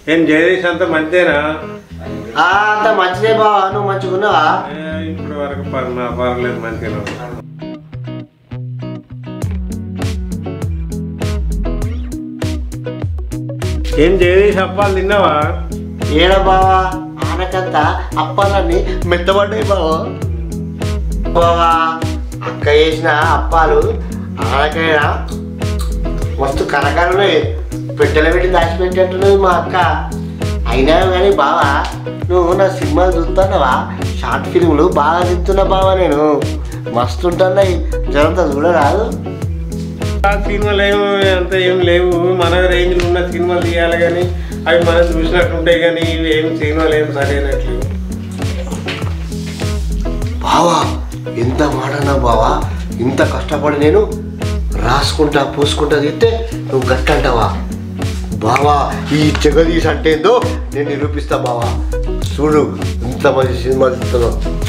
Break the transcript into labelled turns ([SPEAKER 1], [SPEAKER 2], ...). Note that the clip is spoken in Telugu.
[SPEAKER 1] ఏం జగదీష్ అంత మంచిదేనా
[SPEAKER 2] ఆ, అంత మంచిదే బావా నువ్వు మంచిగున్నావా
[SPEAKER 1] ఏ, ఇప్పుడు వరకు పర్ నా పర్లేదు మంచిగా ఏం జగదీష్ అప్పాలు తిన్నావా
[SPEAKER 2] ఏడ బావా ఆనకంతా అప్పాలన్నీ మెత్తబడ్డాయి బావా బావా అక్క చేసిన అప్పాలు ఆనకైనా మస్తు కరకరన్నాయి పెట్టెల పెట్టి దాచిపెట్టేట్టున్నది మా అక్క అయినా కానీ బావా నువ్వు నా సినిమాలు చూస్తున్నావా షార్ట్ ఫిల్మ్లు బాగా తిప్పుతున్నా బావా నేను మస్తు ఉంటున్నాయి జరంతా చూడరాదు
[SPEAKER 1] ఆ సినిమాలు ఏం అంత ఏం లేవు మన రేంజ్లో ఉన్న సినిమాలు తీయాలి కానీ అవి మనం చూసినట్టు ఉంటాయి కానీ ఇవి ఏం సినిమాలు ఏం సరైనట్లు
[SPEAKER 2] బావా ఎంత మాటనా బావా ఇంత కష్టపడి నేను రాసుకుంటా పూసుకుంటా తిస్తే నువ్వు గట్టంటావా బావా ఈ జగదీష్ అంటే ఏందో నేను నిరూపిస్తా బావా చూడు ఇంత మంచి సినిమా తీస్తున్నావు